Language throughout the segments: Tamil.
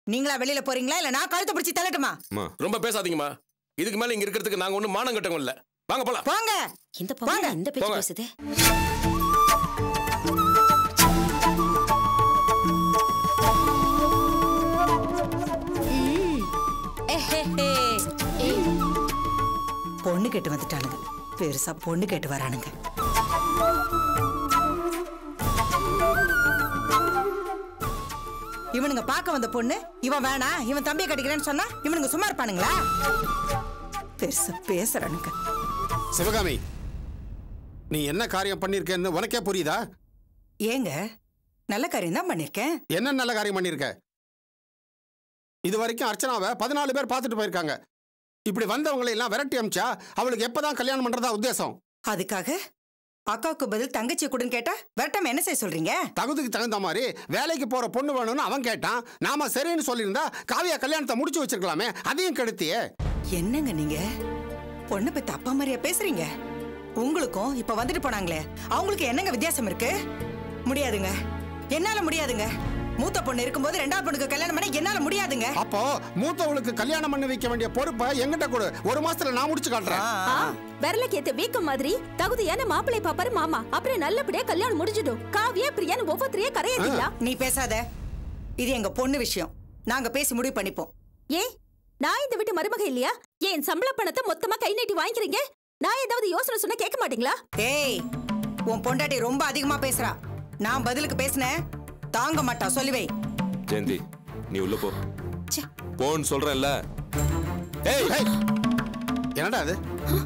நீங்களா வெளியில போறீங்களா இல்ல நான் கழுத்தை பிடிச்சி தள்ளட்டுமா அம்மா ரொம்ப பேசாதீங்கம்மா இதுக்கு மேல இங்க இருக்கிறதுக்கு நாங்க ஒண்ணும் மானம் கட்டவங்க இல்ல வாங்க போலாம் போங்க இந்த பொண்ணு வாங்க, இந்த பேச்சு போங்க. பேசுது பொண்ணு கேட்டு வந்துட்டானுங்க பெருசா பொண்ணு கேட்டு வரானுங்க இவனுங்க பார்க்க வந்த பொண்ணு இவன் வேணா இவன் தம்பியை கட்டிக்கிறேன்னு சொன்னா இவனுங்க சும்மா இருப்பானுங்களா பெருசா பேசுறானுங்க சிவகாமி நீ என்ன காரியம் பண்ணிருக்கேன்னு உனக்கே புரியுதா ஏங்க நல்ல காரியம் தான் பண்ணிருக்கேன் என்ன நல்ல காரியம் பண்ணிருக்க இது வரைக்கும் அர்ச்சனாவை பதினாலு பேர் பார்த்துட்டு போயிருக்காங்க இப்படி வந்தவங்களை எல்லாம் விரட்டி அமிச்சா அவளுக்கு எப்பதான் கல்யாணம் பண்றதா உத்தேசம் அதுக்காக அக்காவுக்கு பதில் தங்கச்சி கூடன்னு கேட்டா விரட்டாம என்ன செய்ய சொல்றீங்க தகுதிக்கு தகுந்த மாதிரி வேலைக்கு போற பொண்ணு வேணும்னு அவன் கேட்டான் நாம சரின்னு சொல்லியிருந்தா காவியா கல்யாணத்தை முடிச்சு வச்சிருக்கலாமே அதையும் கெடுத்தியே என்னங்க நீங்க பொண்ணு பத்தி அப்பா மாதிரியா பேசுறீங்க உங்களுக்கும் இப்ப வந்துட்டு போனாங்களே அவங்களுக்கு என்னங்க வித்தியாசம் இருக்கு முடியாதுங்க என்னால முடியாதுங்க மூத்த பொண்ணு இருக்கும்போது ரெண்டாவது பொண்ணுக்கு கல்யாணம் பண்ண என்னால முடியாதுங்க அப்போ மூத்தவளுக்கு கல்யாணம் பண்ணி வைக்க வேண்டிய பொறுப்பை எங்கிட்ட கொடு ஒரு மாசத்துல நான் முடிச்சு காட்டுறேன் ஆ, விரலுக்கு ஏத்த வீக்கம் மாதிரி தகுதியான மாப்பிளை பாப்பாரு மாமா அப்புறம் நல்லபடியா கல்யாணம் முடிஞ்சிடும் காவியா பிரியான்னு ஒவ்வொருத்தரையே கரையாதீங்களா நீ பேசாத இது எங்க பொண்ணு விஷயம் நாங்க பேசி முடிவு பண்ணிப்போம் ஏன் நான் இந்த வீட்டு மருமக இல்லையா என் சம்பள பணத்தை மொத்தமா கை நீட்டி வாங்கிக்கிறீங்க நான் ஏதாவது யோசனை சொன்னா கேட்க மாட்டீங்களா ஏய் உன் பொண்டாட்டி ரொம்ப அதிகமா பேசுறா நான் பதிலுக்கு பேசினேன் தாங்க மாட்டா சொல்லி வை ஜெயந்தி நீ உள்ள போ ச்சே. போன்னு சொல்றேன்ல ஏய் ஏய், என்னடா அது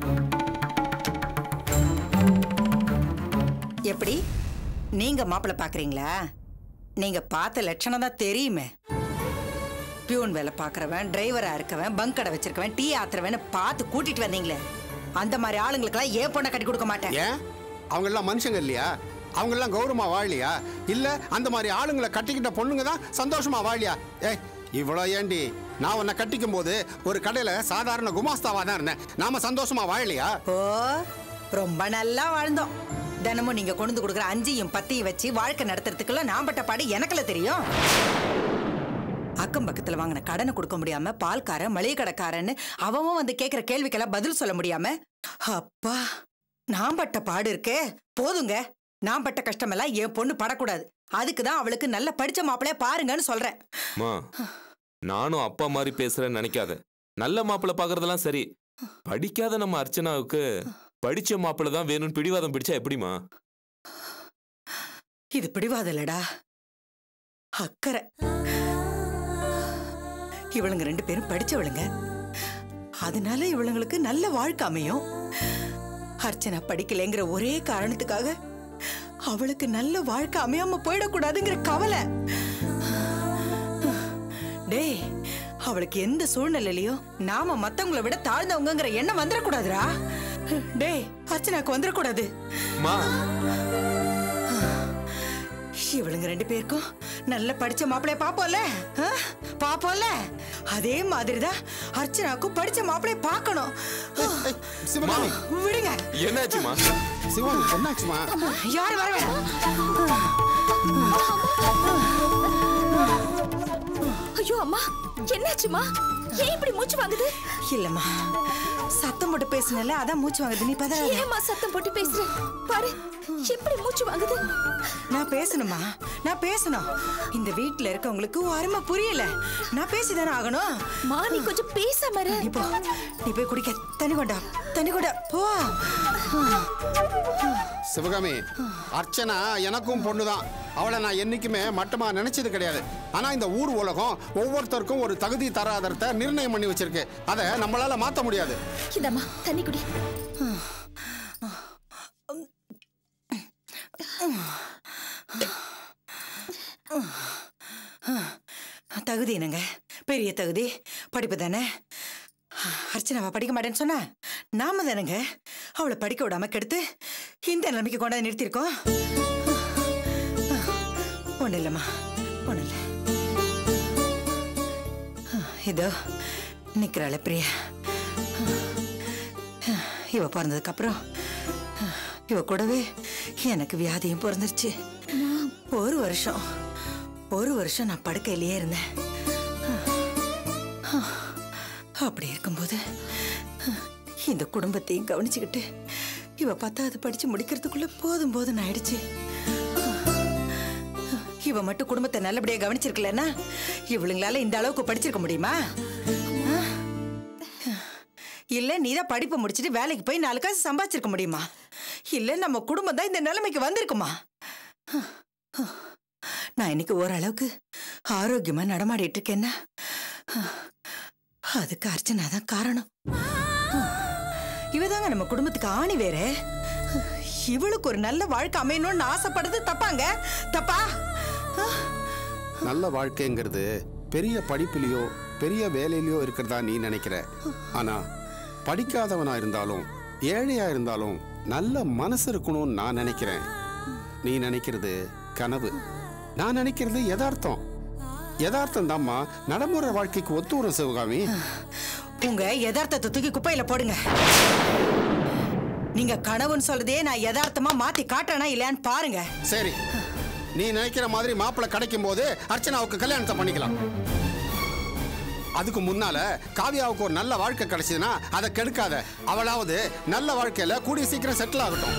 எப்படி நீங்க மாப்பிள்ளை பாக்குறீங்களா நீங்க பார்த்த லட்சணம் தான் தெரியுமே பியூன் வேலை பார்க்கறவன் டிரைவரா இருக்கவன் பங்க் கடை வச்சிருக்கவன் டீ ஆத்துறவன் பார்த்து கூட்டிட்டு வந்தீங்களே அந்த மாதிரி ஆளுங்களுக்கெல்லாம் ஏன் பொண்ணை கட்டி கொடுக்க மாட்டேன் ஏன் அவங்க எல்லாம் மனுஷங்க இல்லையா அவங்க எல்லாம் கௌரவமா வாழலையா இல்ல அந்த மாதிரி ஆளுங்களை கட்டிக்கிட்ட பொண்ணுங்க தான் சந்தோஷமா வாழியா ஏய் இவ்வளோ ஏண்டி நான் உன்னை கட்டிக்கும் போது ஒரு கடையில சாதாரண குமாஸ்தாவா தான் இருந்தேன் நாம சந்தோஷமா வாழலையா ஓ ரொம்ப நல்லா வாழ்ந்தோம் தினமும் நீங்க கொண்டு வந்து கொடுக்குற அஞ்சையும் பத்தையும் வச்சு வாழ்க்கை நடத்துறதுக்குள்ள நான் பட்ட பாடு எனக்குல தெரியும் அக்கம் பக்கத்துல வாங்கின கடனை கொடுக்க முடியாம பால்காரன் மளிகை கடைக்காரன்னு அவன் வந்து கேக்குற கேள்விக்கெல்லாம் பதில் சொல்ல முடியாம அப்பா நான் பட்ட பாடு இருக்கே போதுங்க நான் பட்ட கஷ்டமெல்லாம் என் பொண்ணு படக்கூடாது அதுக்கு தான் அவளுக்கு நல்ல படிச்ச மாப்பிளைய பாருங்கன்னு சொல்றேன் அம்மா நானும் அப்பா மாதிரி பேசுறேன்னு நினைக்காத நல்ல மாப்பிள்ளை பாக்குறதெல்லாம் சரி படிக்காத நம்ம அர்ச்சனாவுக்கு படிச்ச மாப்பிள்ளை தான் வேணும்னு பிடிவாதம் பிடிச்சா எப்படிமா இது பிடிவாதம் இல்லடா அக்கறை இவளுங்க ரெண்டு பேரும் படிச்சவளுங்க அதனால இவளுங்களுக்கு நல்ல வாழ்க்கை அமையும் அர்ச்சனா படிக்கலைங்கிற ஒரே காரணத்துக்காக அவளுக்கு நல்ல வாழ்க்கை அமையாம போயிடக்கூடாதுங்கிற கவலை டேய் அவளுக்கு எந்த சூழ்நிலையிலயும் நாம மத்தவங்களை விட தாழ்ந்தவங்கங்கிற எண்ணம் வந்துடக்கூடாதுடா டேய் அர்ச்சனாக்கு வந்துடக்கூடாது அம்மா இவளுங்க ரெண்டு பேருக்கும் நல்ல படிச்ச மாப்பிளைய பாப்போம்ல ஆ? பாப்போம்ல அதே மாதிரிதான் அர்ச்சனாக்கும் படிச்ச மாப்பிளைய பார்க்கணும் ஏய், சிவகாமி விடுங்க என்னாச்சுமா சிவகாமி என்னாச்சுமா யாரு வர வேணாம் ஐயோ அம்மா என்னாச்சுமா ஏன் இப்படி மூச்சு வாங்குது இல்லம்மா சத்தம் போட்டு பேசுனல அதான் மூச்சு வாங்குது நீ பதறாத ஏமா சத்தம் போட்டு பேசுற பாரு எப்படி மூச்சு வாங்குது நான் பேசணுமா நான் பேசணும் இந்த வீட்ல இருக்கவங்களுக்கு உன் அருமை புரியல நான் பேசிதானே ஆகணும் மா நீ கொஞ்சம் பேசாம இரு. நீ போ நீ போய் குடிக்க தண்ணி கொண்டா தண்ணி கொண்டா போ சிவகாமி அர்ச்சனா எனக்கும் பொண்ணுதான் அவளை நான் என்னைக்குமே மட்டமா நினைச்சது கிடையாது ஆனா இந்த ஊர் உலகம் ஒவ்வொருத்தருக்கும் ஒரு தகுதி தராதரத்தை நிர்ணயம் பண்ணி வச்சிருக்கு அதை நம்மளால மாத்த முடியாது இந்தாம்மா தண்ணி குடி தகுதி என்னங்க பெரிய தகுதி படிப்பு தானே அர்ச்சனாவா படிக்க மாட்டேன்னு சொன்னா நாம தானேங்க அவளை படிக்க விடாம கெடுத்து இந்த நிலைமைக்கு கொண்டாந்து நிறுத்திருக்கோம் ஒண்ணு இல்லம்மா ஒண்ணு இல்ல இதோ நிக்கிறாள பிரியா இவ பிறந்ததுக்கு அப்புறம் இவ கூடவே எனக்கு வியாதியும் பிறந்துருச்சு ஒரு வருஷம் ஒரு வருஷம் நான் படுக்கையிலேயே இருந்தேன் அப்படி இருக்கும்போது இந்த குடும்பத்தையும் கவனிச்சுக்கிட்டு இவ பத்தாவது படிச்சு முடிக்கிறதுக்குள்ள போதும் போதும் ஆயிடுச்சு இவ மட்டும் குடும்பத்தை நல்லபடியா கவனிச்சிருக்கலன்னா இவளுங்களால இந்த அளவுக்கு படிச்சிருக்க முடியுமா இல்ல நீதான் படிப்பை முடிச்சிட்டு வேலைக்கு போய் நாலு காசு சம்பாதிச்சிருக்க முடியுமா இல்ல நம்ம குடும்பம் தான் இந்த நிலைமைக்கு வந்திருக்குமா நான் இன்னைக்கு ஓரளவுக்கு ஆரோக்கியமா நடமாடிட்டு இருக்கேன்னா அதுக்கு அர்ச்சனா தான் காரணம் இவதாங்க நம்ம குடும்பத்துக்கு ஆணி வேற இவளுக்கு ஒரு நல்ல வாழ்க்கை அமையணும்னு ஆசைப்படுறது தப்பாங்க தப்பா நல்ல வாழ்க்கைங்கிறது பெரிய படிப்புலயோ பெரிய வேலையிலயோ இருக்கிறதா நீ நினைக்கிற ஆனா படிக்காதவனா இருந்தாலும் ஏழையா இருந்தாலும் நல்ல மனசு இருக்கணும்னு நான் நினைக்கிறேன் நீ நினைக்கிறது கனவு நான் நினைக்கிறது யதார்த்தம் யதார்த்தம் தாம்மா நடைமுறை வாழ்க்கைக்கு ஒத்து வரும் சிவகாமி உங்க யதார்த்தத்தை தூக்கி குப்பையில போடுங்க நீங்க கனவுன்னு சொல்றதே நான் யதார்த்தமா மாத்தி காட்டுறேனா இல்லையான்னு பாருங்க சரி நீ நினைக்கிற மாதிரி மாப்பிள்ளை கிடைக்கும் போது அர்ச்சனாவுக்கு கல்யாணத்தை பண்ணிக்கலாம் அதுக்கு முன்னால காவியாவுக்கு ஒரு நல்ல வாழ்க்கை கிடைச்சதுன்னா அதை கெடுக்காத அவளாவது நல்ல வாழ்க்கையில கூடிய சீக்கிரம் செட்டில் ஆகட்டும்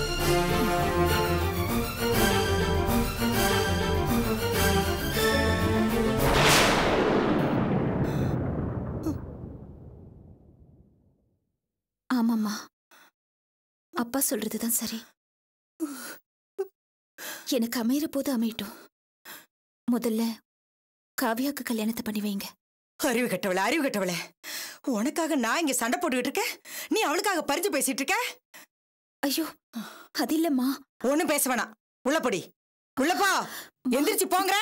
ஆமாம்மா அப்பா சொல்றதுதான் சரி எனக்கு அமையிற போது அமையட்டும் முதல்ல காவியாக்கு கல்யாணத்தை பண்ணி வைங்க அறிவு கட்டவள அறிவு கட்டவள உனக்காக நான் இங்க சண்டை போட்டுக்கிட்டு இருக்கேன் நீ அவளுக்காக பறிஞ்சு பேசிட்டு இருக்க ஐயோ அது இல்லம்மா ஒண்ணும் பேச வேணாம் உள்ளபடி உள்ளப்பா எந்திரிச்சு போங்க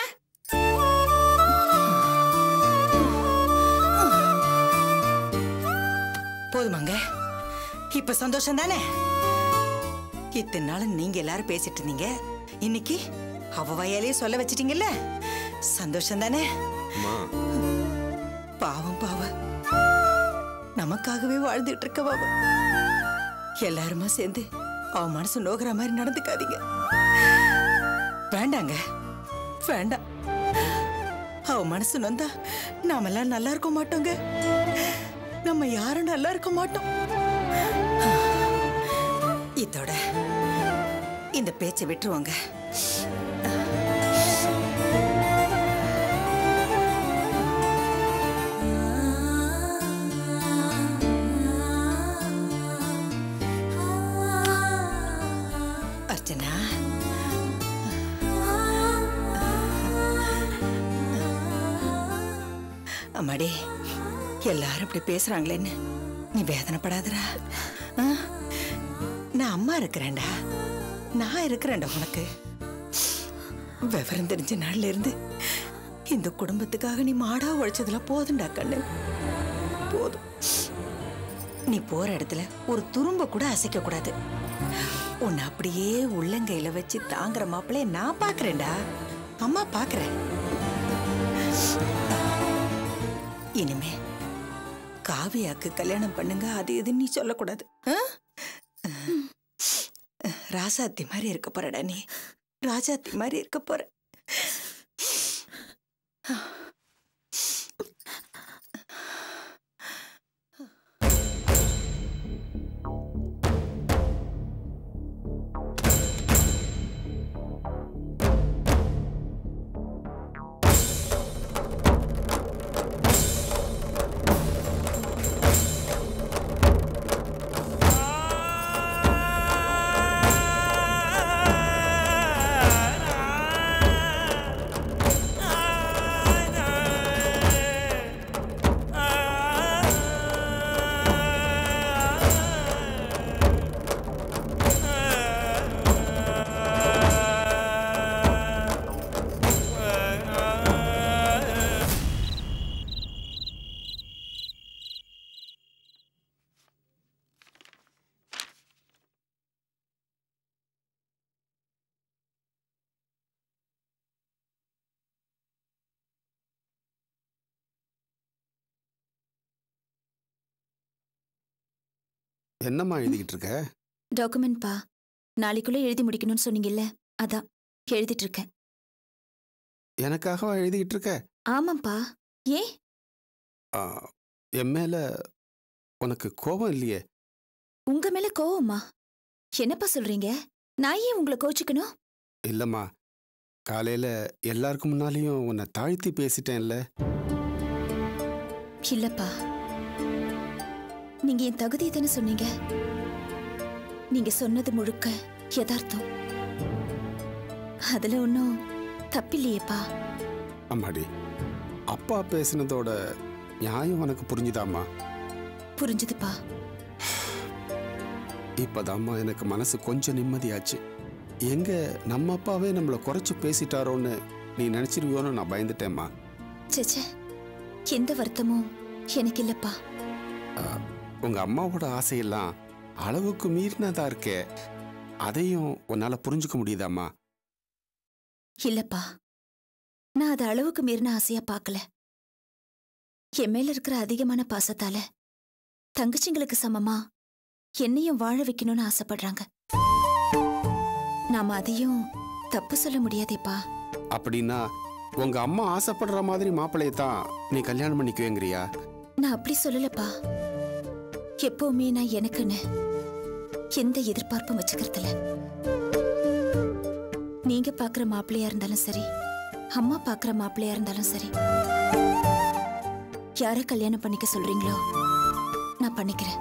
போதுமாங்க இப்ப சந்தோஷம் தானே இத்தனை நாள் நீங்க எல்லாரும் பேசிட்டு இருந்தீங்க இன்னைக்கு அவ வயலையே சொல்ல வச்சிட்டீங்கல்ல சந்தோஷம் தானே அம்மா பாவம் பாவ நமக்காகவே வாழ்ந்துட்டு இருக்க பாவ எல்லாருமா சேர்ந்து அவ மனசு நோகிற மாதிரி நடந்துக்காதீங்க வேண்டாங்க வேண்டாம் அவ மனசு நொந்தா நாமெல்லாம் நல்லா இருக்க மாட்டோங்க நம்ம யாரும் நல்லா இருக்க மாட்டோம் இதோட இந்த பேச்சை விட்டுருவாங்க அர்ச்சனா அம்மாடி எல்லாரும் இப்படி பேசுறாங்களேன்னு நீ வேதனைப்படாதடா ஆ? நான் அம்மா இருக்கிறேன்டா நான் இருக்கிறேன்டா உனக்கு விவரம் தெரிஞ்ச நாள்ல இருந்து இந்த குடும்பத்துக்காக நீ மாடா உழைச்சதுல போதும்டா கண்ணு போதும் நீ போற இடத்துல ஒரு துரும்ப கூட அசைக்க கூடாது உன்னை அப்படியே உள்ளங்கையில வச்சு தாங்குற மாப்பிளைய நான் பாக்குறேன்டா அம்மா பாக்குறேன் இனிமே காவியாக்கு கல்யாணம் பண்ணுங்க அது இதுன்னு நீ சொல்லக்கூடாது ஆ? ராசாத்தி மாதிரி இருக்க போறடா நீ ராஜாத்தி மாதிரி இருக்க போற என்னம்மா எழுதிக்கிட்டு இருக்க டாக்குமெண்ட் பா நாளைக்குள்ள எழுதி முடிக்கணும்னு சொன்னீங்கல்ல அதான் எழுதிட்டு இருக்கேன் எனக்காகவா எழுதிக்கிட்டு இருக்க ஆமாப்பா ஏன் ஆ, என் மேல உனக்கு கோபம் இல்லையே உங்க மேல கோவமா என்னப்பா சொல்றீங்க நான் ஏன் உங்களை கோச்சுக்கணும் இல்லம்மா காலையில எல்லாருக்கும் முன்னாலேயும் உன்னை தாழ்த்தி பேசிட்டேன்ல இல்லப்பா நீங்க என் தகுதியை தானே சொன்னீங்க நீங்க சொன்னது முழுக்க யதார்த்தம் அதுல ஒன்றும் தப்பில்லையேப்பா அம்மாடி அப்பா பேசினதோட நியாயம் உனக்கு புரிஞ்சுதாம்மா புரிஞ்சுதுப்பா இப்பதாம்மா எனக்கு மனசு கொஞ்சம் நிம்மதியாச்சு எங்க நம்ம அப்பாவே நம்மளை குறைச்சு பேசிட்டாரோன்னு நீ நினைச்சிருவியோன்னு நான் பயந்துட்டேம்மா சேச்சே எந்த வருத்தமும் எனக்கு இல்லப்பா உங்க அம்மாவோட ஆசையெல்லாம் அளவுக்கு மீறினதா இருக்கே அதையும் உன்னால புரிஞ்சுக்க முடியுதாம்மா இல்லப்பா நான் அதை அளவுக்கு மீறின ஆசையா பார்க்கல என் மேல இருக்கிற அதிகமான பாசத்தால தங்கச்சிங்களுக்கு சமமா என்னையும் வாழ வைக்கணும்னு ஆசைப்படுறாங்க நாம அதையும் தப்பு சொல்ல முடியாதேப்பா அப்படின்னா உங்க அம்மா ஆசைப்படுற மாதிரி மாப்பிள்ளையை தான் நீ கல்யாணம் பண்ணிக்குவேங்கிறியா நான் அப்படி சொல்லலப்பா எப்பவுமே நான் எனக்குன்னு எந்த எதிர்பார்ப்பும் வச்சுக்கிறதில்ல நீங்க பாக்குற மாப்பிள்ளையா இருந்தாலும் சரி அம்மா பாக்குற மாப்பிள்ளையா இருந்தாலும் சரி யார கல்யாணம் பண்ணிக்க சொல்றீங்களோ நான் பண்ணிக்கிறேன்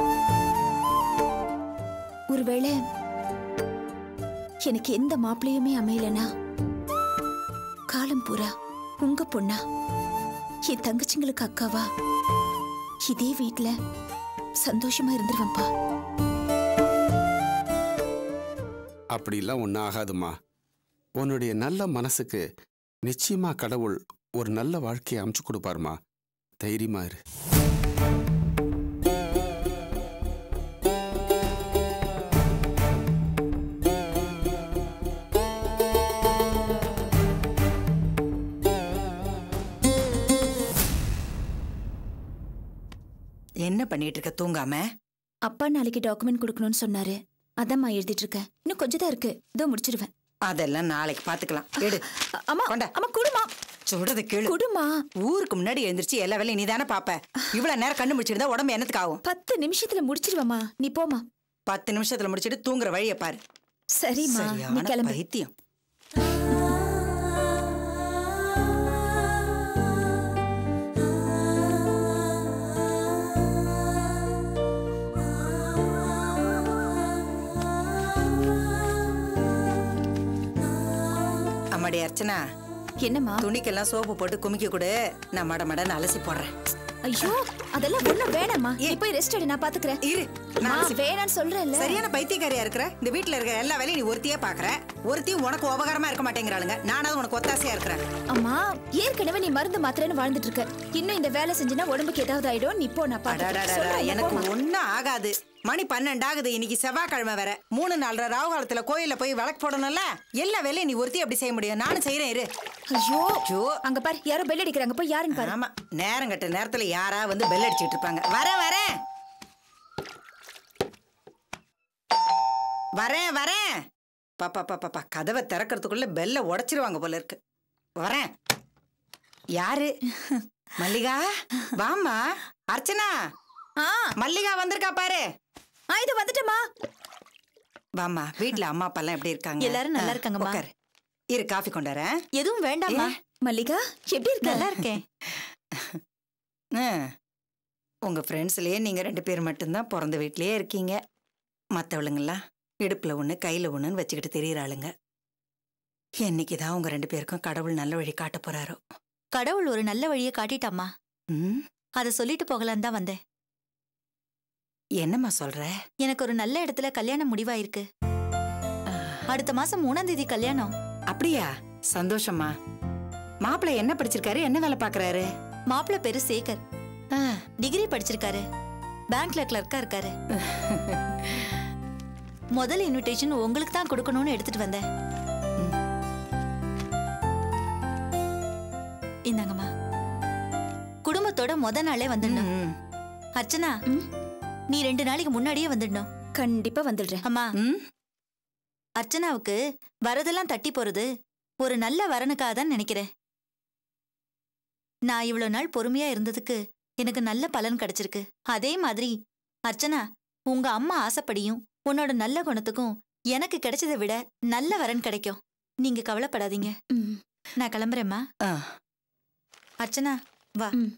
ஒருவேளை எனக்கு எந்த மாப்பிள்ளையுமே அமையலனா காலம் பூரா உங்க பொண்ணா என் தங்கச்சிங்களுக்கு அக்காவா இதே வீட்ல சந்தோஷமா இருந்துருவேன்ப்பா அப்படிலாம் ஒன்றும் ஆகாதும்மா உன்னுடைய நல்ல மனசுக்கு நிச்சயமா கடவுள் ஒரு நல்ல வாழ்க்கையை அமைச்சு கொடுப்பாருமா தைரியமா இரு என்ன பண்ணிட்டு இருக்க தூங்காம அப்பா நாளைக்கு டாக்குமெண்ட் கொடுக்கணும்னு சொன்னாரு அதாம்மா எழுதிட்டு இருக்கேன் இன்னும் கொஞ்சம் தான் இருக்கு இதோ முடிச்சிடுவேன் அதெல்லாம் நாளைக்கு பாத்துக்கலாம் எடு அ- அம்மா கொண்டா. அம்மா குடுமா சொல்றது கேளு குடுமா ஊருக்கு முன்னாடி எழுந்திருச்சு எல்லா வேலையும் நீ தானே பாப்ப இவ்வளவு நேரம் கண்ணு முடிச்சிருந்தா உடம்பு என்னத்துக்கு ஆகும் பத்து நிமிஷத்துல முடிச்சிருவேம்மா நீ போமா பத்து நிமிஷத்துல முடிச்சிட்டு தூங்குற வழியை பாரு சரிம்மா நீ சரியான கிளம்பு பைத்தியம் அம்மாடி அர்ச்சனா என்னம்மா துணிக்கெல்லாம் சோப்பு போட்டு குமிக்க கொடு நான் மட மடன்னு அலசி போடுறேன் ஐயோ அதெல்லாம் ஒண்ணும் வேணாம்மா நீ போய் ரெஸ்ட் எடு நான் பாத்துக்கிறேன் இரு நான் அம்மா, அலசி வேணான்னு சொல்றேன்ல சரியான பைத்தியக்காரியா இருக்கிற இந்த வீட்ல இருக்கிற எல்லா வேலையும் நீ ஒருத்தியே பாக்குற ஒருத்தியும் உனக்கு உபகாரமா இருக்க மாட்டேங்கிறாளுங்க நானாவது உனக்கு ஒத்தாசையா இருக்கிறேன் அம்மா ஏற்கனவே நீ மருந்து மாத்திரைன்னு வாழ்ந்துட்டு இருக்க இன்னும் இந்த வேலை செஞ்சினா உடம்புக்கு ஏதாவது ஆயிடும் நீ போ நான் அடாடாடா, பாத்துக்கிறேன் எனக்கு சொல்றேன் ஒண்ணும் ஆகாது மணி பன்னெண்டு ஆகுது இன்னைக்கு செவ்வாய்க்கிழமை வேற மூணு நாலரை ராவு காலத்துல கோயில்ல போய் விளக்கு போடணும்ல எல்லா வேலையும் நீ ஒருத்தி அப்படி செய்ய முடியும் நானும் செய்யறேன் இரு ஐயோ ஐயோ. அங்க பாரு யாரோ பெல் அடிக்கிறாங்க போய் யாருன்னு பாரு ஆமா நேரம் கட்ட நேரத்துல யாரா வந்து பெல் அடிச்சிட்டு இருப்பாங்க வரேன் வரேன் வரேன் வரேன் பாப்பா பாப்பா கதவை திறக்கிறதுக்குள்ள பெல்ல உடைச்சிருவாங்க போல இருக்கு வரேன் யாரு மல்லிகா வாம்மா அர்ச்சனா ஆ மல்லிகா வந்திருக்கா பாரு ஆ இது வந்துட்டமா வாம்மா வீட்ல அம்மா அப்பா எல்லாம் எப்படி இருக்காங்க எல்லாரும் நல்லா ஆ, இருக்காங்கம்மா. உட்காரு. இரு காஃபி கொண்டாரேன் எதுவும் வேண்டாம்மா மல்லிகா எப்படி இருக்க நல்லா இருக்கேன் ஆ. உங்க ஃப்ரெண்ட்ஸ்லயே நீங்க ரெண்டு பேர் மட்டும்தான் பிறந்த வீட்லயே இருக்கீங்க மத்தவளுங்கெல்லாம் இடுப்புல ஒண்ணு கையில ஒண்ணுன்னு வச்சுக்கிட்டு தெரியறாளுங்க என்னைக்குதான் உங்க ரெண்டு பேருக்கும் கடவுள் நல்ல வழி காட்ட போறாரோ கடவுள் ஒரு நல்ல வழியை காட்டிட்டாம்மா ம் அதை சொல்லிட்டு போகலான்னு தான் வந்தேன் என்னம்மா சொல்ற எனக்கு ஒரு நல்ல இடத்துல கல்யாணம் முடிவாயிருக்கு அடுத்த மாசம் மூணாம் தேதி கல்யாணம் அப்படியா சந்தோஷமா மாப்பிள்ளை என்ன படிச்சிருக்காரு என்ன வேலை பாக்குறாரு மாப்பிள்ளை பேரு சேகர் ஆ, டிகிரி படிச்சிருக்காரு பேங்க்ல கிளர்க்கா இருக்காரு முதல் இன்விடேஷன் உங்களுக்கு தான் கொடுக்கணும்னு எடுத்துட்டு வந்தேன் இந்தாங்கம்மா குடும்பத்தோட முத நாளே வந்துடணும் ம், அர்ச்சனா ம். நீ ரெண்டு நாளைக்கு முன்னாடியே வந்துடணும் கண்டிப்பா வந்துடுறேன் அம்மா ம். அர்ச்சனாவுக்கு வரதெல்லாம் தட்டி போறது ஒரு நல்ல வரனுக்காக தான் நினைக்கிறேன் நான் இவ்வளவு நாள் பொறுமையா இருந்ததுக்கு எனக்கு நல்ல பலன் கிடைச்சிருக்கு அதே மாதிரி அர்ச்சனா உங்க அம்மா ஆசைப்படியும் உன்னோட நல்ல குணத்துக்கும் எனக்கு கிடைச்சதை விட நல்ல வரன் கிடைக்கும் நீங்க கவலைப்படாதீங்க ம். நான் கிளம்புறேம்மா ஆ, அர்ச்சனா வா ம்.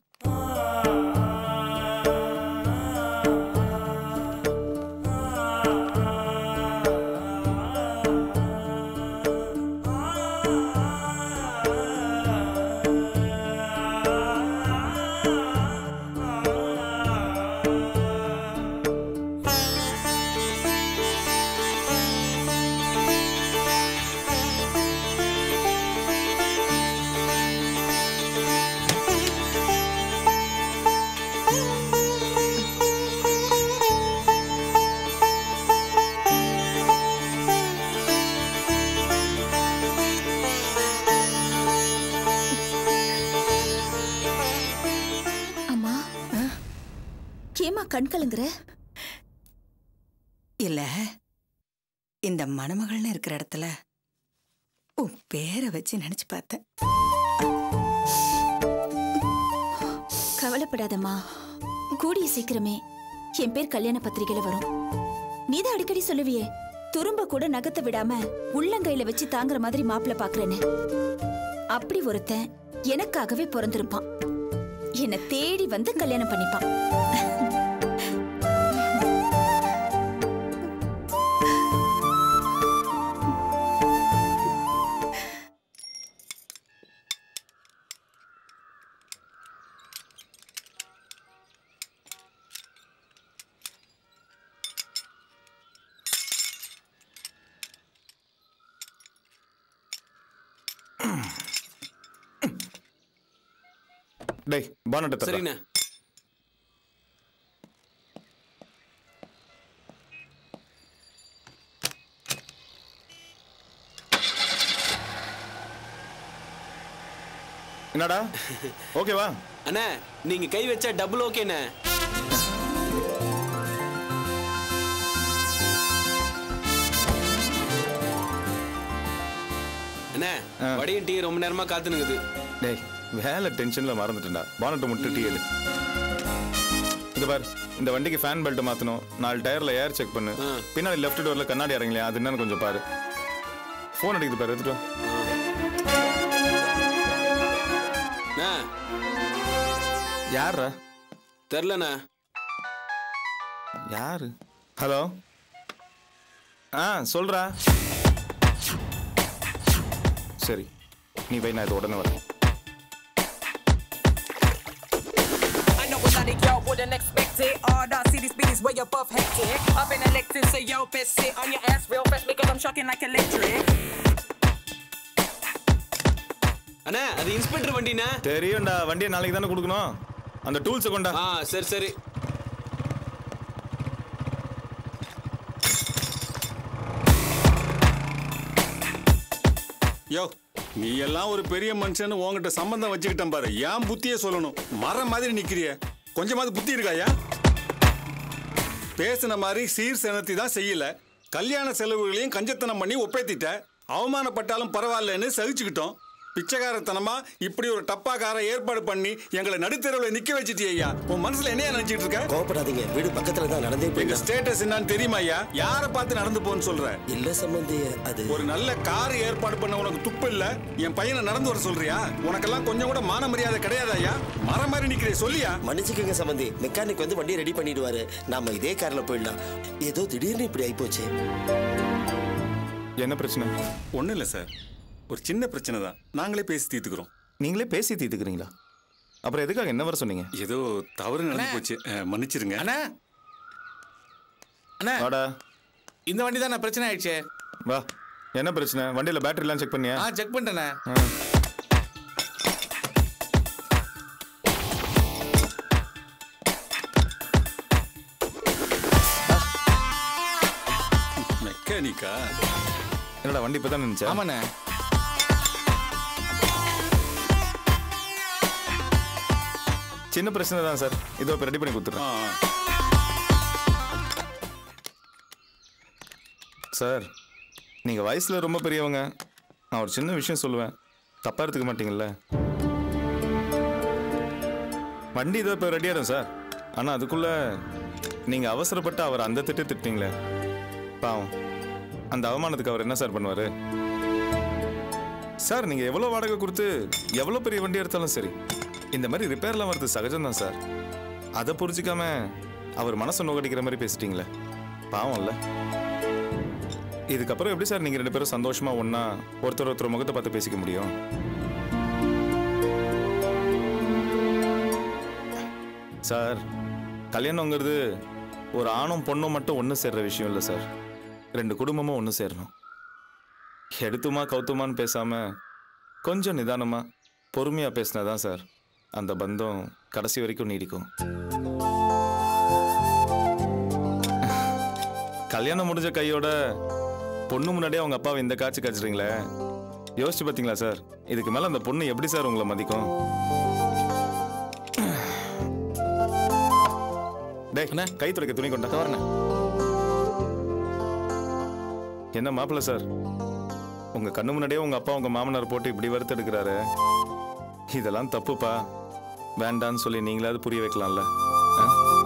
அம்மா ஏமா கண் கலங்குற இல்ல இந்த மணமகள்னு இருக்கிற இடத்துல உன் பேரை வச்சு நினைச்சு பார்த்தேன் கவலைப்படாதம்மா கூடிய சீக்கிரமே என் பேர் கல்யாண பத்திரிகையில வரும் நீதான் அடிக்கடி சொல்லுவியே துரும்ப கூட நகத்தை விடாம உள்ளங்கையில வச்சு தாங்குற மாதிரி மாப்பிள்ள பாக்குறேன்னு அப்படி ஒருத்தன் எனக்காகவே பிறந்திருப்பான் என்னை தேடி வந்து கல்யாணம் பண்ணிப்பான் டேய் பானட்டை தர சரிண்ணே என்னடா ஓகேவா அண்ணா நீங்க கை வச்சா டபுள் ஓகேண்ணே அண்ணா ஆ. வடையும் டீ ரொம்ப நேரமா காத்துனுக்குது டேய் வேலை டென்ஷன்ல மறந்துட்டேன்டா பானட்டை முட்டு டீ எடு இது பார் இந்த வண்டிக்கு ஃபேன் பெல்ட் மாத்தணும் நாலு டயர்ல ஏர் செக் பண்ணு ஆ. பின்னாடி லெஃப்ட் டோர்ல கண்ணாடி இறங்கலையா அது என்னன்னு கொஞ்சம் பாரு ஃபோன் அடிக்குது பாரு எடுத்துட்டு வா. அண்ணா யார்ரா தெரிலண்ணா யாரு ஹலோ ஆ சொல்றா சரி நீ போய் நான் இது உடனே வரேன் I know a lot of y'all wouldn't expect it. All the cities beat is way above hectic. I've been elected, so yo, best sit on your ass real fast because I'm shocking like electric. அண்ணா அது இன்ஸ்பெக்டர் வண்டிண்ணா தெரியும்டா வண்டியை நாளைக்கு தானே கொடுக்கணும் அந்த டூல்ஸை கொண்டா ஆ சரி சரி யோ நீ எல்லாம் ஒரு பெரிய மனுஷன்னு உன்கிட்ட சம்பந்தம் வச்சுக்கிட்டேன் பாரு ஏன் புத்தியே சொல்லணும் மரம் மாதிரி நிக்கிறிய கொஞ்சமாவது புத்தி இருக்காயா பேசின மாதிரி சீர் செனத்தி தான் செய்யல கல்யாண செலவுகளையும் கஞ்சத்தனம் பண்ணி ஒப்பேத்திட்ட அவமானப்பட்டாலும் பரவாயில்லன்னு சகிச்சுக்கிட்டோம் பிச்சைக்காரத்தனமா இப்படி ஒரு டப்பாக்கார ஏற்பாடு பண்ணி எங்களை நடுத்தெருவில் நிக்க வச்சிட்டியா ஐயா உன் மனசுல என்னையா நினைச்சிட்டு இருக்க கோபப்படாதீங்க வீடு பக்கத்துல தான் நடந்தே எங்க போயிடலாம் ஸ்டேட்டஸ் என்னன்னு தெரியுமா ஐயா யாரை பார்த்து நடந்து போன்னு சொல்ற இல்ல சம்பந்தி அது ஒரு நல்ல கார் ஏற்பாடு பண்ண உனக்கு துப்பு இல்ல என் பையனை நடந்து வர சொல்றியா உனக்கெல்லாம் கொஞ்சம் கூட மான மரியாதை கிடையாது ஐயா மரம் மாதிரி நிக்கிறே சொல்லியா மன்னிச்சுக்கோங்க சம்பந்தி மெக்கானிக் வந்து வண்டியை ரெடி பண்ணிடுவாரு நாம இதே கார்ல போயிடலாம் ஏதோ திடீர்னு இப்படி ஆயிப்போச்சு என்ன பிரச்சனை ஒண்ணும் இல்ல சார் ஒரு சின்ன பிரச்சனை தான் நாங்களே பேசி தீர்த்துக்கிறோம் நீங்களே பேசி தீர்த்துக்கிறீங்களா அப்புறம் எதுக்காக என்ன வர சொன்னீங்க ஏதோ தவறு நடந்து போச்சு அஹ், மன்னிச்சிருங்க அண்ணா அண்ணா வாடா இந்த வண்டி தான் பிரச்சனை ஆயிடுச்சே வா என்ன பிரச்சனை வண்டியில பேட்டரிலாம் செக் பண்ணியா ஆ செக் பண்ணிட்டேண்ணே ஆ. மெக்கானிக்கா என்னடா வண்டி இப்போ தான் நினைச்சா ஆமாண்ணே சின்ன பிரச்சனை தான் சார் இதோ இப்போ ரெடி பண்ணி கொடுத்துட்றேன் சார் நீங்கள் வயசில் ரொம்ப பெரியவங்க நான் ஒரு சின்ன விஷயம் சொல்லுவேன் தப்பாக எடுத்துக்க மாட்டீங்கல்ல வண்டி இதோ இப்போ ரெடியாயிடும் சார் ஆனால் அதுக்குள்ள நீங்கள் அவசரப்பட்டு அவர் அந்த திட்டு திட்டிங்களே பாவம் அந்த அவமானத்துக்கு அவர் என்ன சார் பண்ணுவார் சார் நீங்கள் எவ்வளோ வாடகை கொடுத்து எவ்வளோ பெரிய வண்டி எடுத்தாலும் சரி இந்த மாதிரி ரிப்பேர்லாம் வர்றது சகஜம்தான் சார் அதை புரிஞ்சிக்காம அவர் மனசை நோக்கடிக்கிற மாதிரி பேசிட்டீங்களே பாவம்ல இதுக்கப்புறம் எப்படி சார் நீங்கள் ரெண்டு பேரும் சந்தோஷமா ஒன்றா ஒருத்தர் ஒருத்தர் முகத்தை பார்த்து பேசிக்க முடியும் சார் கல்யாணங்கிறது ஒரு ஆணும் பொண்ணும் மட்டும் ஒன்று சேர்ற விஷயம் இல்லை சார் ரெண்டு குடும்பமும் ஒன்று சேரணும் எடுத்துமா கவுத்துமான்னு பேசாம கொஞ்சம் நிதானமா பொறுமையா பேசினாதான் சார் அந்த பந்தம் கடைசி வரைக்கும் நீடிக்கும் கல்யாணம் முடிஞ்ச கையோட பொண்ணு முன்னாடியே அவங்க அப்பாவை இந்த காட்சி காய்ச்சுறீங்களே யோசிச்சு பார்த்தீங்களா சார் இதுக்கு மேல அந்த பொண்ணு எப்படி சார் உங்களை மதிக்கும் டேய் கை துடைக்க துணி கொண்டா வரண்ணே என்ன மாப்பிள்ள சார் உங்க கண்ணு முன்னாடியே உங்க அப்பா உங்க மாமனார் போட்டு இப்படி வறுத்தெடுக்கிறாரு இதெல்லாம் தப்புப்பா வேண்டான்னு சொல்லி நீங்களாவது புரிய வைக்கலாம்ல ஆ?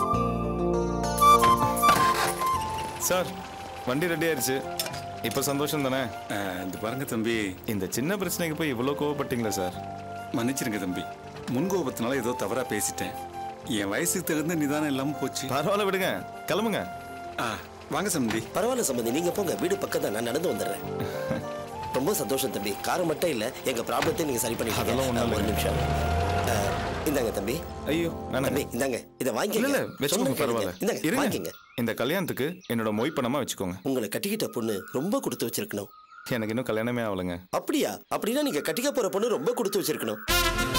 சார் வண்டி ரெடி ஆயிருச்சு இப்ப சந்தோஷம் தானே இந்த பாருங்க தம்பி இந்த சின்ன பிரச்சனைக்கு போய் இவ்வளோ கோவப்பட்டீங்களா சார் மன்னிச்சிருங்க தம்பி முன்கோபத்தினால ஏதோ தவறா பேசிட்டேன் என் வயசுக்கு தகுந்த நிதானம் இல்லாம போச்சு பரவாயில்ல விடுங்க கிளம்புங்க வாங்க சம்பந்தி பரவாயில்ல சம்பந்தி நீங்க போங்க வீடு பக்கம் தான் நான் நடந்து வந்துடுறேன் ரொம்ப சந்தோஷம் தம்பி காரம் மட்டும் இல்ல எங்க ப்ராப்ளத்தை நீங்க சரி அதெல்லாம் பண்ணிக்கலாம் ஒண்ணும் ஒரு நிமிஷம் அஹ், இந்தாங்க தம்பி ஐயோ தம்பி இந்தாங்க இதை இல்ல வாங்கிக்கங்க இல்ல சொன்னா வச்சுக்கோங்க கேளுங்க. பரவாயில்ல இந்தாங்க இருங்க வாங்கிக்கங்க இந்த கல்யாணத்துக்கு என்னோட மொய் பணமா வச்சுக்கோங்க உங்களை கட்டிக்கிட்ட பொண்ணு ரொம்ப கொடுத்து வச்சிருக்கணும் எனக்கு இன்னும் கல்யாணமே ஆகலைங்க அப்படியா அப்படின்னா நீங்க கட்டிக்க போற பொண்ணு ரொம்ப கொடுத்து வச்சிருக்கணும்